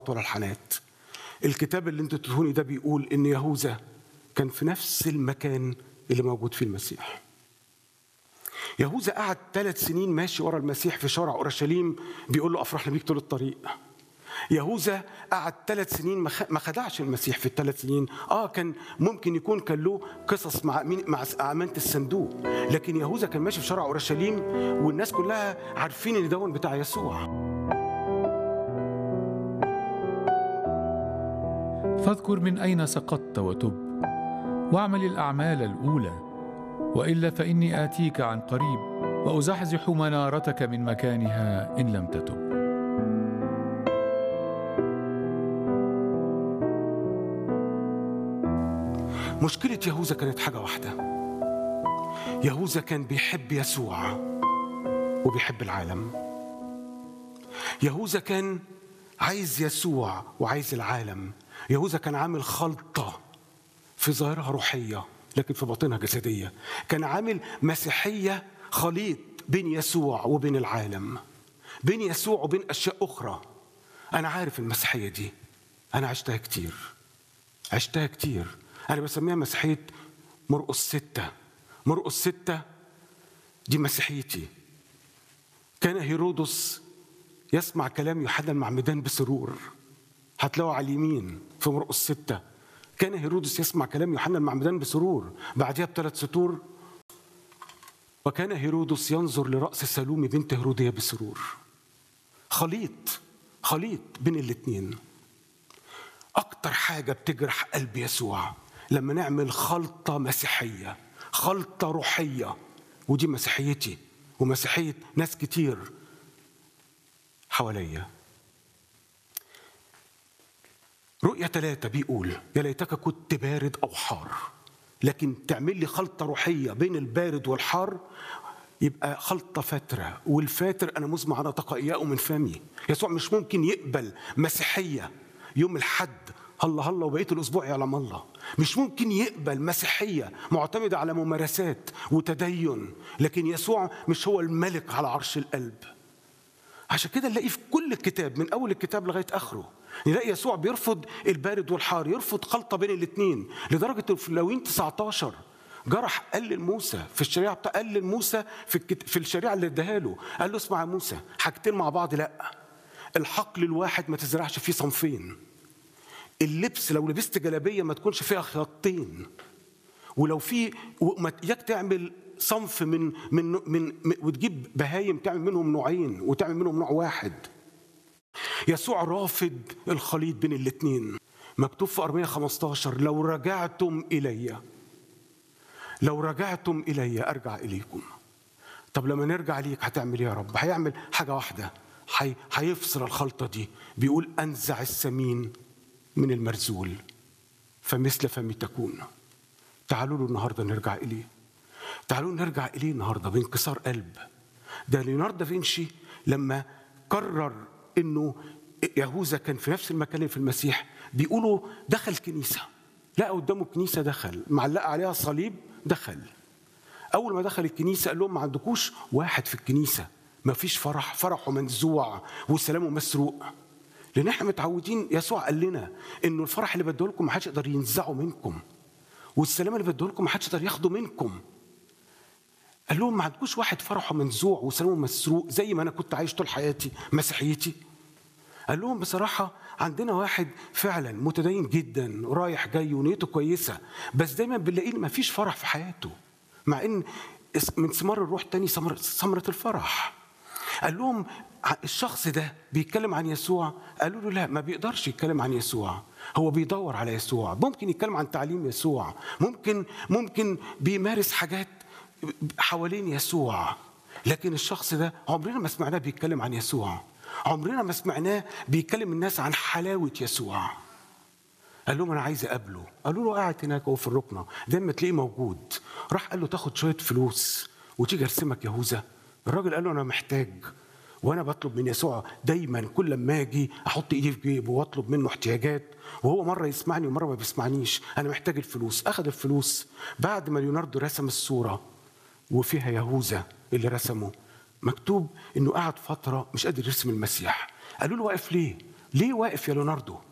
ولا الحانات الكتاب اللي انتوا تدهوني ده بيقول ان يهوذا كان في نفس المكان اللي موجود فيه المسيح يهوذا قعد ثلاث سنين ماشي ورا المسيح في شارع اورشليم بيقول له افرحنا بيك طول الطريق يهوذا قعد ثلاث سنين ما خدعش المسيح في الثلاث سنين اه كان ممكن يكون كان له قصص مع مين مع امانه الصندوق لكن يهوذا كان ماشي في شارع اورشليم والناس كلها عارفين ان دون بتاع يسوع فاذكر من اين سقطت وتب واعمل الاعمال الاولى والا فاني اتيك عن قريب وازحزح منارتك من مكانها ان لم تتب مشكلة يهوذا كانت حاجة واحدة يهوذا كان بيحب يسوع وبيحب العالم يهوذا كان عايز يسوع وعايز العالم يهوذا كان عامل خلطة في ظاهرها روحية لكن في باطنها جسدية كان عامل مسيحية خليط بين يسوع وبين العالم بين يسوع وبين أشياء أخرى أنا عارف المسيحية دي أنا عشتها كتير عشتها كتير أنا بسميها مسيحية مرقس ستة مرقس ستة دي مسيحيتي كان هيرودس يسمع كلام يوحنا المعمدان بسرور هتلاقوا على اليمين في مرقس ستة كان هيرودس يسمع كلام يوحنا المعمدان بسرور بعدها بثلاث سطور وكان هيرودس ينظر لرأس سلومي بنت هيرودية بسرور خليط خليط بين الاتنين أكتر حاجة بتجرح قلب يسوع لما نعمل خلطة مسيحية خلطة روحية ودي مسيحيتي ومسيحية ناس كتير حواليا رؤية ثلاثة بيقول يا ليتك كنت بارد أو حار لكن تعمل لي خلطة روحية بين البارد والحار يبقى خلطة فترة والفاتر أنا مزمع على تقائياء من فمي يسوع مش ممكن يقبل مسيحية يوم الحد هلا هلا وبقيه الاسبوع يعلم الله مش ممكن يقبل مسيحيه معتمده على ممارسات وتدين لكن يسوع مش هو الملك على عرش القلب عشان كده نلاقيه في كل الكتاب من اول الكتاب لغايه اخره نلاقي يسوع بيرفض البارد والحار يرفض خلطه بين الاثنين لدرجه في لوين 19 جرح قال لموسى في الشريعه بتاع قال لموسى في الكت... في الشريعه اللي اداها له قال له اسمع يا موسى حاجتين مع بعض لا الحقل الواحد ما تزرعش فيه صنفين اللبس لو لبست جلابيه ما تكونش فيها خياطين ولو في اياك تعمل صنف من من من وتجيب بهايم تعمل منهم نوعين وتعمل منهم نوع واحد يسوع رافض الخليط بين الاثنين مكتوب في أرمية 15 لو رجعتم إلي لو رجعتم إلي أرجع إليكم طب لما نرجع ليك هتعمل ايه يا رب هيعمل حاجة واحدة حي... هيفصل الخلطة دي بيقول أنزع السمين من المرزول فمثل فمي تكون تعالوا له النهارده نرجع اليه تعالوا نرجع اليه النهارده بانكسار قلب ده ليوناردو دافنشي لما قرر انه يهوذا كان في نفس المكان اللي في المسيح بيقولوا دخل كنيسه لقى قدامه كنيسه دخل معلقه عليها صليب دخل اول ما دخل الكنيسه قال لهم ما عندكوش واحد في الكنيسه ما فيش فرح فرحه منزوع وسلامه مسروق لان احنا متعودين يسوع قال لنا انه الفرح اللي بديه لكم ما حدش يقدر ينزعه منكم والسلام اللي بديه لكم ما حدش يقدر ياخده منكم قال لهم ما عندكوش واحد فرحه منزوع وسلامه مسروق زي ما انا كنت عايش طول حياتي مسيحيتي قال لهم بصراحة عندنا واحد فعلا متدين جدا رايح جاي ونيته كويسة بس دايما بنلاقيه ما فيش فرح في حياته مع ان من ثمار الروح تاني ثمرة الفرح قال لهم الشخص ده بيتكلم عن يسوع قالوا له لا ما بيقدرش يتكلم عن يسوع هو بيدور على يسوع ممكن يتكلم عن تعليم يسوع ممكن ممكن بيمارس حاجات حوالين يسوع لكن الشخص ده عمرنا ما سمعناه بيتكلم عن يسوع عمرنا ما سمعناه بيكلم الناس عن حلاوة يسوع قال لهم انا عايز اقابله قالوا له قاعد هناك هو في الركنه دايما تلاقيه موجود راح قال له تاخد شويه فلوس وتيجي ارسمك يهوذا الراجل قال له انا محتاج وانا بطلب من يسوع دايما كل ما اجي احط ايدي في جيبه واطلب منه احتياجات وهو مره يسمعني ومره ما بيسمعنيش انا محتاج الفلوس اخذ الفلوس بعد ما ليوناردو رسم الصوره وفيها يهوذا اللي رسمه مكتوب انه قعد فتره مش قادر يرسم المسيح قالوا له واقف ليه ليه واقف يا ليوناردو